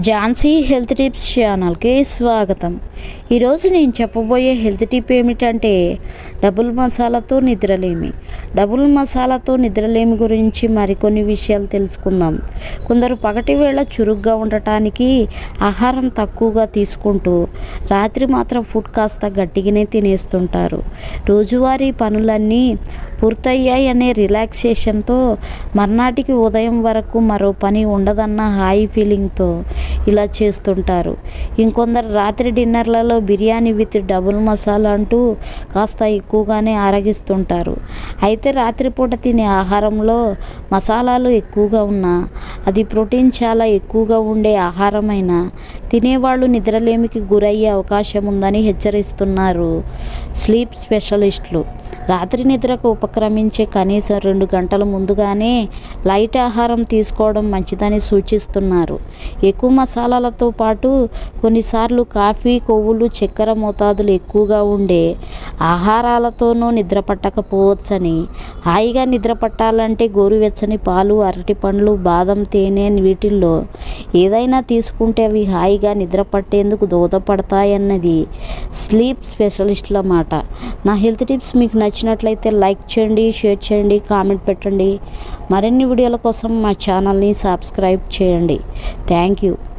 Jhansi health tips ఛానల్కి స్వాగతం ఈరోజు నేను చెప్పబోయే హెల్త్ టిప్ ఏమిటంటే డబుల్ మసాలాతో నిద్రలేమి డబుల్ మసాలాతో నిద్రలేమి గురించి మరికొన్ని విషయాలు తెలుసుకుందాం కొందరు పగటి వేళ చురుగ్గా ఉండటానికి ఆహారం తక్కువగా తీసుకుంటూ రాత్రి మాత్రం ఫుడ్ కాస్త గట్టిగానే తినేస్తుంటారు రోజువారీ పనులన్నీ పూర్తయ్యాయి అనే రిలాక్సేషన్తో మర్నాటికి ఉదయం వరకు మరో పని ఉండదన్న హాయి ఫీలింగ్తో ఇలా చేస్తుంటారు ఇంకొందరు రాత్రి డిన్నర్లలో బిర్యానీ విత్ డబుల్ మసాలా అంటూ కాస్త ఎక్కువగానే ఆరగిస్తుంటారు అయితే రాత్రిపూట తినే ఆహారంలో మసాలాలు ఎక్కువగా ఉన్నా అది ప్రోటీన్ చాలా ఎక్కువగా ఉండే ఆహారమైన తినేవాళ్ళు నిద్రలేమికి గురయ్యే అవకాశం ఉందని హెచ్చరిస్తున్నారు స్లీప్ స్పెషలిస్టులు రాత్రి నిద్రకు ఉపక్రమించే కనీసం రెండు గంటల ముందుగానే లైట్ ఆహారం తీసుకోవడం మంచిదని సూచిస్తున్నారు ఎక్కువ మసాలాలతో పాటు కొన్నిసార్లు కాఫీ కొవ్వులు చక్కెర మోతాదులు ఎక్కువగా ఉండే ఆహారాలతోనూ నిద్ర పట్టకపోవచ్చని హాయిగా నిద్ర పట్టాలంటే గోరువెచ్చని పాలు అరటి పండ్లు బాదం తేనె వీటిల్లో ఏదైనా తీసుకుంటే అవి హాయిగా నిద్ర పట్టేందుకు దోహదపడతాయన్నది స్లీప్ స్పెషలిస్టుల మాట నా హెల్త్ టిప్స్ మీకు నచ్చినట్లయితే లైక్ చేయండి షేర్ చేయండి కామెంట్ పెట్టండి మరిన్ని వీడియోల కోసం మా ఛానల్ని సబ్స్క్రైబ్ చేయండి థ్యాంక్ యూ